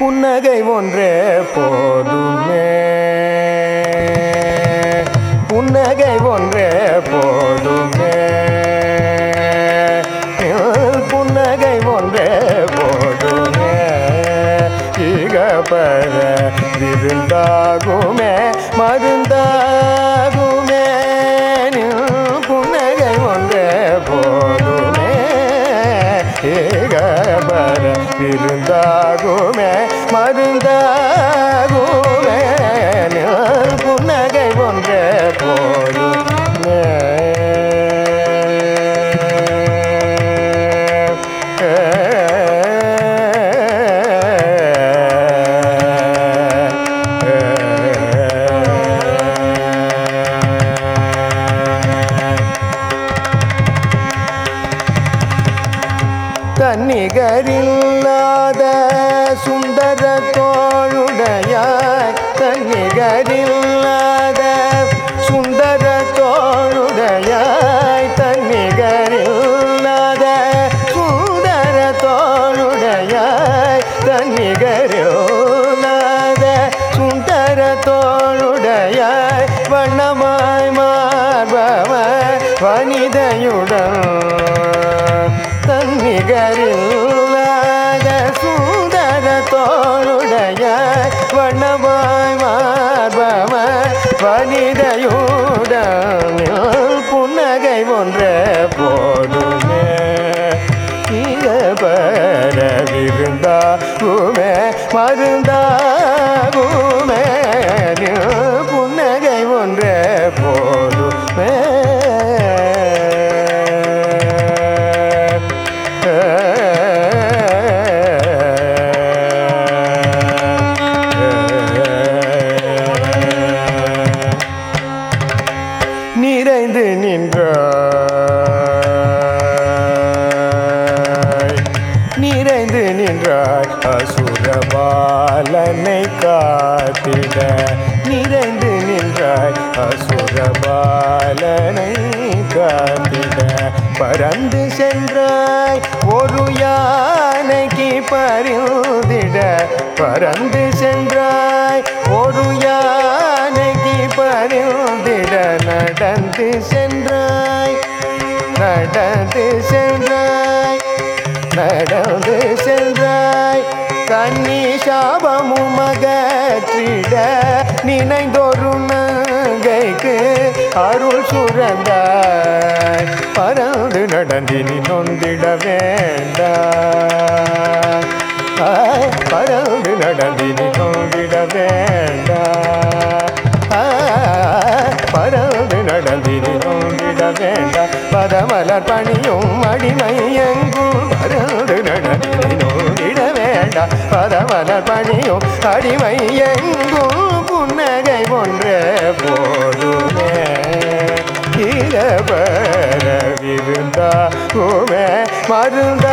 புன்னகை ஒன்றே போதுமே புன்னகை ஒன்றே போதுமே புன்னகை ஒன்றே போதுமே ஈக பர விருந்தாகுமே மருந்தாகுமே புன்னகை ஒன்றே போதுமே ஈக பர விருந்தாகுமே மருந்தாகுமே புன்னகை ஒன்றே போதுமே தன்னிகரில்லாத சுந்தர தோளுடையாய் தன்னிகரில்லாத சுந்தர தோளுடையாய் தன்னிகரில்லாத சுந்தர தோளுடையாய் தன்னிகரில்லாத சுந்தர தோளுடையாய் வண்ணமாய் மார்பவர் வனிதையுடன் தன்னிகரில்லாத சுந்தர தோளுடைய வண்ணமாய் மார்பவர் வனிதையுடன் புன்னகை ஒன்றே போதுமே இக பர விருந்தாகுமே மருந்தாகுமே புன்னகை ஒன்றே போதுமே நிறைந்து நின்றாய் நிறைந்து நின்றாய் அசுரபாலனை காத்திட நிறைந்து நின்றாய் அசுரபாலனை காத்திட பறந்து சென்றாய் ஒரு யானைக்கு பரிந்திட பறந்து சென்றாய் ஒரு யானைக்கு பரிந்திட நடந்து சென்றாய் நடந்து சென்றாய் நடந்து சென்றாய் கண்ணி சாபமும் அகற்றிட நினைந்தொரு நங்கைக்கு அருள் சுரந்தாய் பறந்து நடந்தினி நொந்திட வேண்டாம் ஆய், பறந்து நடந்தினி நொந்திட வேண்டாம் ஆய், பறந்து நடந்தினி நோண்டிட வேண்டாம் பதமலர் பணியும் அடிமை எங்கும் பறந்து நடந்தினி நோண்டிட வேண்டாம் பதமலர் பணியும் அடிமை எங்கும் புன்னகை ஒன்றே போதுமே இரபர விருந்தாகுமே மருந்த